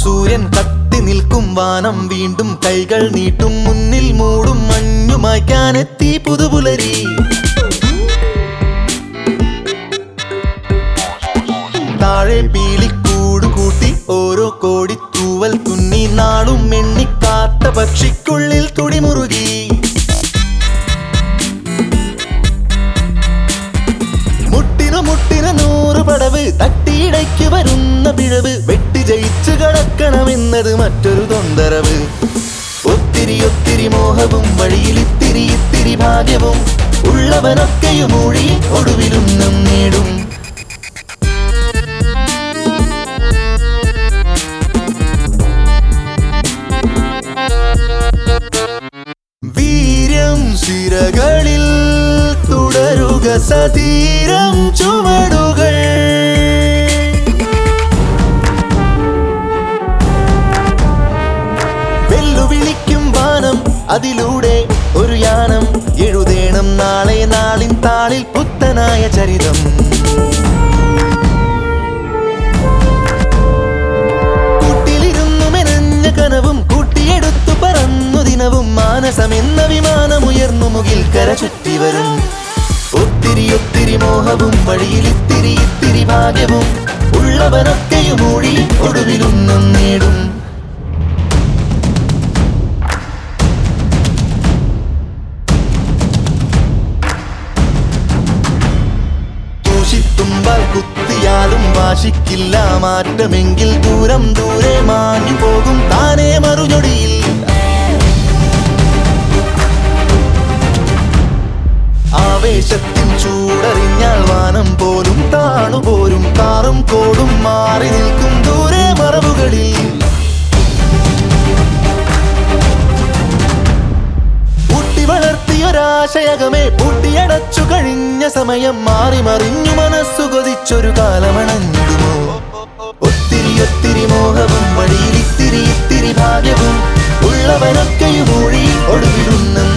സൂര്യൻ കത്തി നിൽക്കും വാനം വീണ്ടും കൈകൾ നീട്ടും മുന്നിൽ മൂടും മഞ്ഞു മായ്ക്കാനെത്തി പുതുപുലരി താഴെ പീലിക്കൂട് കൂട്ടി ഓരോ കോടി തൂവൽ തുന്നി നാളും എണ്ണിക്കാത്ത പക്ഷിക്കുള്ളിൽ തുടിമുറുകി മുട്ടിനു മുട്ടിന് നൂറ് പടവ് തട്ടിയിടയ്ക്ക് വരുന്ന പിഴവ് വെട്ടി ജയിച്ചു കടക്കണമെന്നത് മറ്റൊരു തൊന്തരവ് ഒത്തിരി ഒത്തിരി മോഹവും വഴിയിൽ ഇത്തിരി ഇത്തിരി ഭാഗ്യവും ഉള്ളവനൊക്കെയും മൊഴി ഒടുവിലൊന്നും നേടും വീര്യം ശിരകളിൽ തുടരുക സതീരം ചുവടുകൾ വെല്ലുവിളിക്കും വാനം അതിലൂടെ ഒരു യാനം എഴുതേണം നാളെ നാളിൻ താളിൽ പുത്തനായ ചരിതം കൂട്ടിലിരുന്നു മെനഞ്ഞ കനവും കൂട്ടിയെടുത്തു പറന്നു ദിനവും മാനസമെന്ന വിമാനമുയർന്നു മുകിൽ കര ചുറ്റി വരും ഒത്തിരി ഒത്തിരി മോഹവും വഴിയിൽ ഇത്തിരി ഇത്തിരി ഭാഗ്യവും ഉള്ളവനൊക്കെയും മൂടി ഒടുവിലൊന്നും നേടും ദൂഷിത്തുമ്പാൽ കുത്തിയാലും വാശിക്കില്ല മാറ്റമെങ്കിൽ ദൂരം ദൂരെ മാഞ്ഞു പോകും താനേ മറുചൊടിയിൽ ആവേശത്തിൻ ചൂടറിഞ്ഞാൽ വാനം പോലും താണുപോരും കാറും കോടും മാറി നിൽക്കും ദൂരെ മറവുകളിൽ ഊട്ടി വളർത്തിയൊരാശയകമേ പൂട്ടിയടച്ചു കഴിഞ്ഞ സമയം മാറി മറിഞ്ഞു മനസ്സു കൊതിച്ചൊരു കാലമണഞ്ഞിടുമോ ഒത്തിരി ഒത്തിരി മോഹവും വഴിയിൽ ഇത്തിരി ഇത്തിരി ഭാഗ്യവും ഉള്ളവനൊക്കെയും മൊഴി ഒടുവിടുന്ന